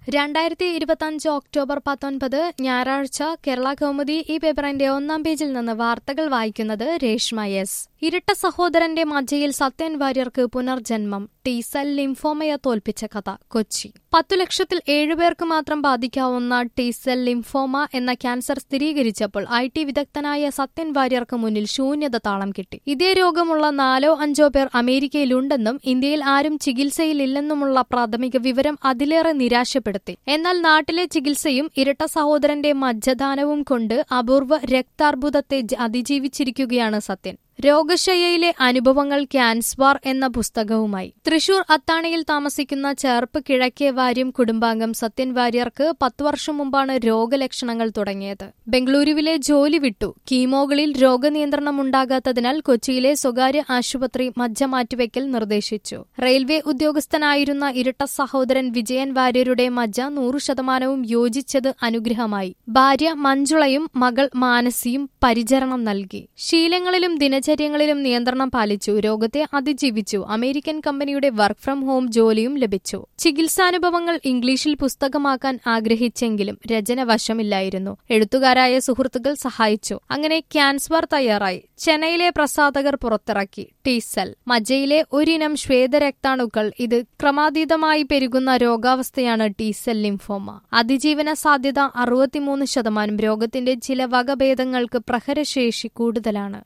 രണ്ടായിരത്തി ഇരുപത്തഞ്ച് ഒക്ടോബർ പത്തൊൻപത് ഞായറാഴ്ച കേരള കൗമുദി ഈ പേപ്പറിന്റെ ഒന്നാം പേജിൽ നിന്ന് വാർത്തകൾ വായിക്കുന്നത് രേഷ്മ എസ് ഇരട്ട സഹോദരന്റെ മജ്ജയിൽ സത്യൻ വാര്യർക്ക് പുനർജന്മം ടീസൽ ലിംഫോമയെ തോൽപ്പിച്ച കഥ കൊച്ചി പത്തു ലക്ഷത്തിൽ ഏഴുപേർക്ക് മാത്രം ബാധിക്കാവുന്ന ടീസൽ ലിംഫോമ എന്ന ക്യാൻസർ സ്ഥിരീകരിച്ചപ്പോൾ ഐ ടി വിദഗ്ധനായ സത്യൻ വാര്യർക്ക് മുന്നിൽ ശൂന്യത താളം കിട്ടി ഇതേ രോഗമുള്ള നാലോ അഞ്ചോ പേർ അമേരിക്കയിലുണ്ടെന്നും ഇന്ത്യയിൽ ആരും ചികിത്സയിലില്ലെന്നുമുള്ള പ്രാഥമിക വിവരം അതിലേറെ നിരാശപ്പെടുത്തി എന്നാൽ നാട്ടിലെ ചികിത്സയും ഇരട്ട സഹോദരന്റെ മജ്ജദാനവും കൊണ്ട് അപൂർവ രക്താർബുദത്തെ ജ- അതിജീവിച്ചിരിക്കുകയാണ് സത്യൻ രോഗശയ്യയിലെ അനുഭവങ്ങൾ ക്യാൻസ്വാർ എന്ന പുസ്തകവുമായി തൃശൂർ അത്താണിയിൽ താമസിക്കുന്ന ചേർപ്പ് കിഴക്കേ വാര്യം കുടുംബാംഗം സത്യൻ വാര്യർക്ക് പത്തു വർഷം മുമ്പാണ് രോഗലക്ഷണങ്ങൾ തുടങ്ങിയത് ബംഗളൂരുവിലെ ജോലി വിട്ടു കീമോകളിൽ രോഗനിയന്ത്രണം ഉണ്ടാകാത്തതിനാൽ കൊച്ചിയിലെ സ്വകാര്യ ആശുപത്രി മജ്ജ മാറ്റിവെക്കൽ നിർദ്ദേശിച്ചു റെയിൽവേ ഉദ്യോഗസ്ഥനായിരുന്ന ഇരട്ട സഹോദരൻ വിജയൻ വാര്യരുടെ മജ്ജ നൂറു ശതമാനവും യോജിച്ചത് അനുഗ്രഹമായി ഭാര്യ മഞ്ജുളയും മകൾ മാനസിയും പരിചരണം നൽകി ശീലങ്ങളിലും ദിനചര്യങ്ങളിലും നിയന്ത്രണം പാലിച്ചു രോഗത്തെ അതിജീവിച്ചു അമേരിക്കൻ കമ്പനിയുടെ വർക്ക് ഫ്രം ഹോം ജോലിയും ലഭിച്ചു ചികിത്സാനുഭവങ്ങൾ ഇംഗ്ലീഷിൽ പുസ്തകമാക്കാൻ ആഗ്രഹിച്ചെങ്കിലും രചന വശമില്ലായിരുന്നു എഴുത്തുകാരായ സുഹൃത്തുക്കൾ സഹായിച്ചു അങ്ങനെ ക്യാൻസ്വർ തയ്യാറായി ചെന്നൈയിലെ പ്രസാധകർ പുറത്തിറക്കി ടീസൽ മജ്ജയിലെ ഒരിനം ശ്വേതരക്താണുക്കൾ ഇത് ക്രമാതീതമായി പെരുകുന്ന രോഗാവസ്ഥയാണ് ടീസൽ ലിംഫോമ അതിജീവന സാധ്യത അറുപത്തിമൂന്ന് ശതമാനം രോഗത്തിന്റെ ചില വകഭേദങ്ങൾക്ക് പ്രഹരശേഷി കൂടുതലാണ്